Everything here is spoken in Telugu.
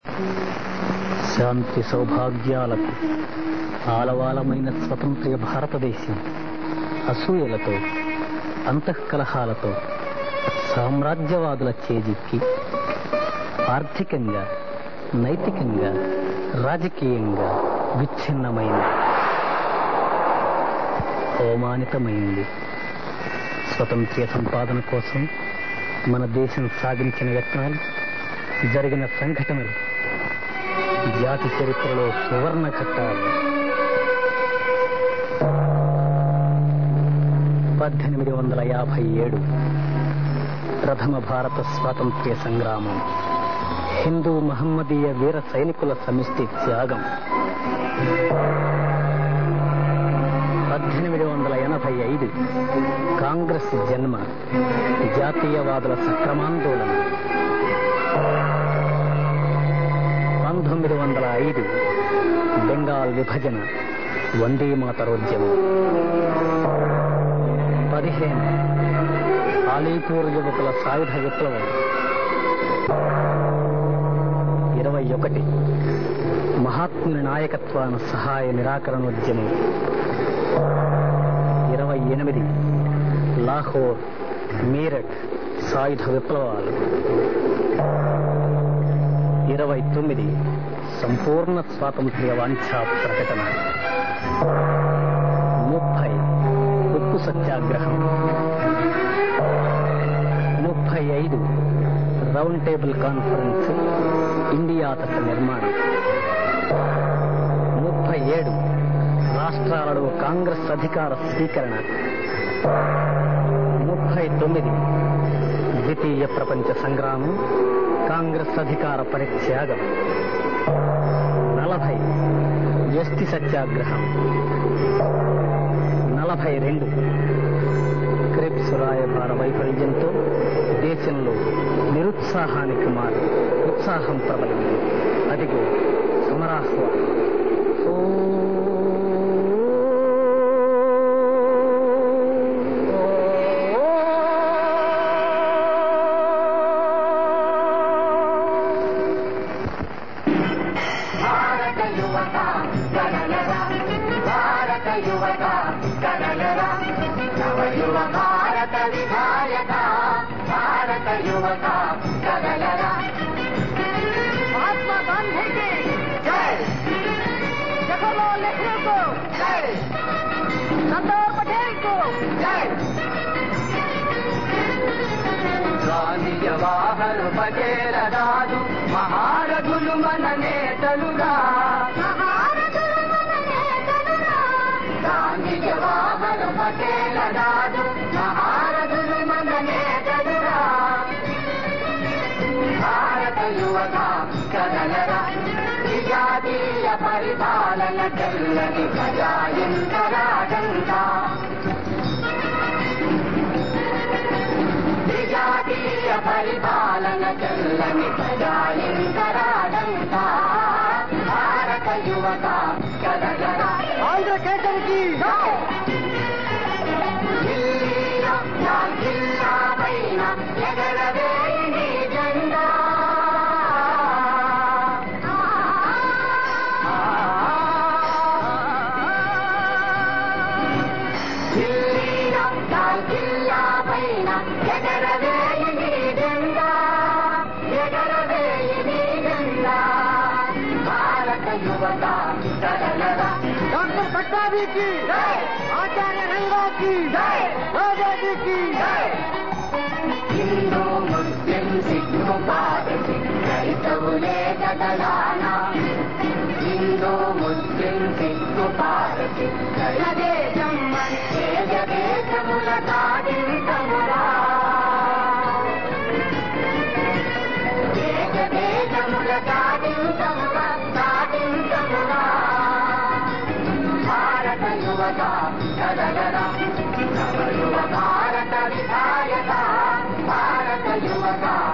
శాంతి సౌభాగ్యాలకు ఆలవాలమైన స్వతంత్ర భారతదేశం అసూయలతో అంతఃకలహాలతో సామ్రాజ్యవాదుల చేజిక్కి ఆర్థికంగా నైతికంగా రాజకీయంగా విచ్ఛిన్నమైంది అవమానితమైంది స్వతంత్ర సంపాదన కోసం మన దేశం సాగించిన యత్నాలు జరిగిన సంఘటనలు జాతి చరిత్రలో సువర్ణ ఘట్టాలు పద్దెనిమిది వందల యాభై ఏడు ప్రథమ భారత స్వాతంత్ర్య సంగ్రామం హిందూ మహమ్మదీయ వీర సైనికుల సమిష్టి త్యాగం పద్దెనిమిది వందల ఎనభై ఐదు కాంగ్రెస్ జన్మ జాతీయవాదుల సక్రమాందోళన పంతొమ్మిది వందల ఐదు బెంగాల్ విభజన వందే మాతరోద్యమం పదిహేను ఆలీపూర్ యువకుల సాయుధ విప్లవం ఇరవై ఒకటి మహాత్ముని నాయకత్వాన సహాయ నిరాకరణోద్యమం ఇరవై ఎనిమిది లాహోర్ మీరట్ సాయుధ విప్లవాలు ఇరవై తొమ్మిది సంపూర్ణ స్వాతంత్ర్య వాంఛా ప్రకటన ముప్పై ఉప్పు సత్యాగ్రహం ముప్పై ఐదు రౌండ్ టేబుల్ కాన్ఫరెన్స్ ఇండియా తట నిర్మాణం ముప్పై ఏడు రాష్ట్రాలలో కాంగ్రెస్ అధికార స్వీకరణ ముప్పై తొమ్మిది ద్వితీయ ప్రపంచ సంగ్రామం కాంగ్రెస్ అధికార పరిత్యాగం నలభై ఎస్టి సత్యాగ్రహం నలభై రెండు క్రిప్స్ రాయబార వైఫల్యంతో దేశంలో నిరుత్సాహానికి మారి ఉత్సాహం ప్రబలింది అదిగో సమరాహ్వానం భారత యువత కదలరా భారత యువత కదలరా నవయువ భారత విధాయక భారత యువత కదలరా మహాత్మా గాంధీకి జై జవహర్లాల్ నెహ్రూకు జై సర్దార్ పటేల్కు జై గాంధీ జవాహర్ పటేల రాజు మహారథులు మన నేతలుగా గాంధీ జవాహర్ పటేల రాజు మహారథులు మన నేతలుగా భారత యువత కదలరా విజాతీయ పరిపాలన తెల్లని ప్రజాయంతరాజంతా విజాతీయ పరిపాలన చల్లని ప్రజాయంతరాడంతా భారత యువత కదగరా ఆంధ్రకేసరికి ఢిల్లీలో లాల్ జిల్లా పైన ఎగరవేయండి జెండా ఢిల్లీలో లాల్ జిల్లా పైన ఎగరవేయండి జెండా ఎగరవేయండి జెండా భారత యువత కదలరా డాక్టర్ పట్టాభికి ఆచార్య రంగాకి రాజాజీకి హిందూ ముస్లిం సిక్కు పార్టీ క్రైస్తవులే కదలానా హిందూ ముస్లిం సిక్కు పార్టీ దేశం దేశ దేశముల సాధించమురా దేశ దేశముల సాధించమురా సాధించమురా భారత యువత కదలరా నవ యువ భారత విధాయక భారత యువత